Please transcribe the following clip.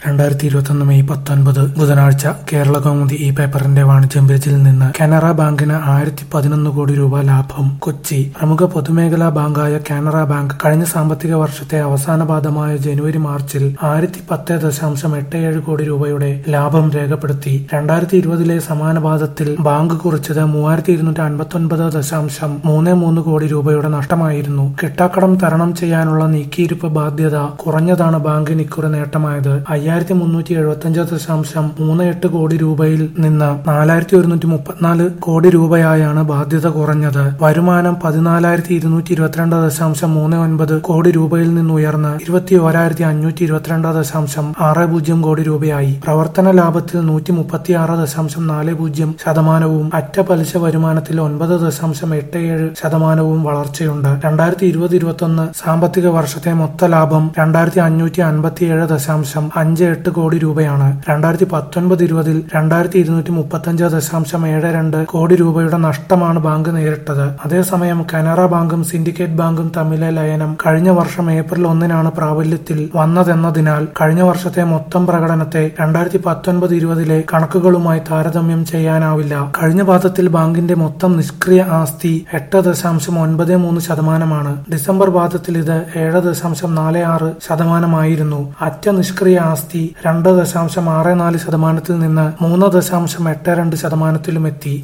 രണ്ടായിരത്തി ഇരുപത്തൊന്ന് മെയ് പത്തൊൻപത് ബുധനാഴ്ച കേരള കൗമുദി ഈ പേപ്പറിന്റെ വാണിജ്യം പേജിൽ നിന്ന് കാനറ ബാങ്കിന് ആയിരത്തി പതിനൊന്ന് കോടി രൂപ ലാഭം കൊച്ചി പ്രമുഖ പൊതുമേഖലാ ബാങ്കായ കാനറ ബാങ്ക് കഴിഞ്ഞ സാമ്പത്തിക വർഷത്തെ അവസാന പാദമായ ജനുവരി മാർച്ചിൽ ആയിരത്തി പത്ത് ദശാംശം എട്ട് ഏഴ് കോടി രൂപയുടെ ലാഭം രേഖപ്പെടുത്തി രണ്ടായിരത്തി ഇരുപതിലെ സമാന പാദത്തിൽ ബാങ്ക് കുറിച്ചത് മൂവായിരത്തി ഇരുന്നൂറ്റി അൻപത്തി ഒൻപത് ദശാംശം മൂന്ന് മൂന്ന് കോടി രൂപയുടെ നഷ്ടമായിരുന്നു കിട്ടാക്കടം തരണം ചെയ്യാനുള്ള നീക്കിയിരിപ്പ് ബാധ്യത കുറഞ്ഞതാണ് ബാങ്കിന് ഇക്കുറി നേട്ടമായത് അയ്യായിരത്തി മുന്നൂറ്റി എഴുപത്തി അഞ്ച് ദശാംശം മൂന്ന് എട്ട് കോടി രൂപയിൽ നിന്ന് നാലായിരത്തി ഒരുന്നൂറ്റി മുപ്പത്തിനാല് കോടി രൂപയായാണ് ബാധ്യത കുറഞ്ഞത് വരുമാനം പതിനാലായിരത്തി ഇരുന്നൂറ്റി ഇരുപത്തിരണ്ട് ദശാംശം മൂന്ന് ഒൻപത് കോടി രൂപയിൽ നിന്ന് ഉയർന്ന് ഇരുപത്തി ഓരായിരത്തി അഞ്ഞൂറ്റി ഇരുപത്തിരണ്ട് ദശാംശം ആറ് പൂജ്യം കോടി രൂപയായി പ്രവർത്തന ലാഭത്തിൽ നൂറ്റി മുപ്പത്തി ആറ് ദശാംശം നാല് പൂജ്യം ശതമാനവും അറ്റ പലിശ വരുമാനത്തിൽ ഒൻപത് ദശാംശം എട്ട് ഏഴ് ശതമാനവും വളർച്ചയുണ്ട് രണ്ടായിരത്തി ഇരുപത് ഇരുപത്തൊന്ന് സാമ്പത്തിക വർഷത്തെ മൊത്ത ലാഭം രണ്ടായിരത്തി അഞ്ഞൂറ്റി അൻപത്തി ഏഴ് ദശാംശം അഞ്ച് എട്ട് കോടി രൂപയാണ് രണ്ടായിരത്തി പത്തൊൻപത് ഇരുപതിൽ രണ്ടായിരത്തി ഇരുന്നൂറ്റി മുപ്പത്തഞ്ച് ദശാംശം ഏഴ് രണ്ട് കോടി രൂപയുടെ നഷ്ടമാണ് ബാങ്ക് നേരിട്ടത് അതേസമയം കനറ ബാങ്കും സിൻഡിക്കേറ്റ് ബാങ്കും തമ്മിലെ ലയനം കഴിഞ്ഞ വർഷം ഏപ്രിൽ ഒന്നിനാണ് പ്രാബല്യത്തിൽ വന്നതെന്നതിനാൽ കഴിഞ്ഞ വർഷത്തെ മൊത്തം പ്രകടനത്തെ രണ്ടായിരത്തി പത്തൊൻപത് ഇരുപതിലെ കണക്കുകളുമായി താരതമ്യം ചെയ്യാനാവില്ല കഴിഞ്ഞ പാദത്തിൽ ബാങ്കിന്റെ മൊത്തം നിഷ്ക്രിയ ആസ്തി എട്ട് ദശാംശം ഒൻപത് മൂന്ന് ശതമാനമാണ് ഡിസംബർ പാദത്തിൽ ഇത് ഏഴ് ദശാംശം നാല് ആറ് ശതമാനമായിരുന്നു അറ്റ നിഷ്ക്രിയ ആസ്തി രണ്ട് ദശാംശം ആറ് നാല് ശതമാനത്തിൽ നിന്ന് മൂന്ന് ദശാംശം എട്ട് രണ്ട് ശതമാനത്തിലുമെത്തി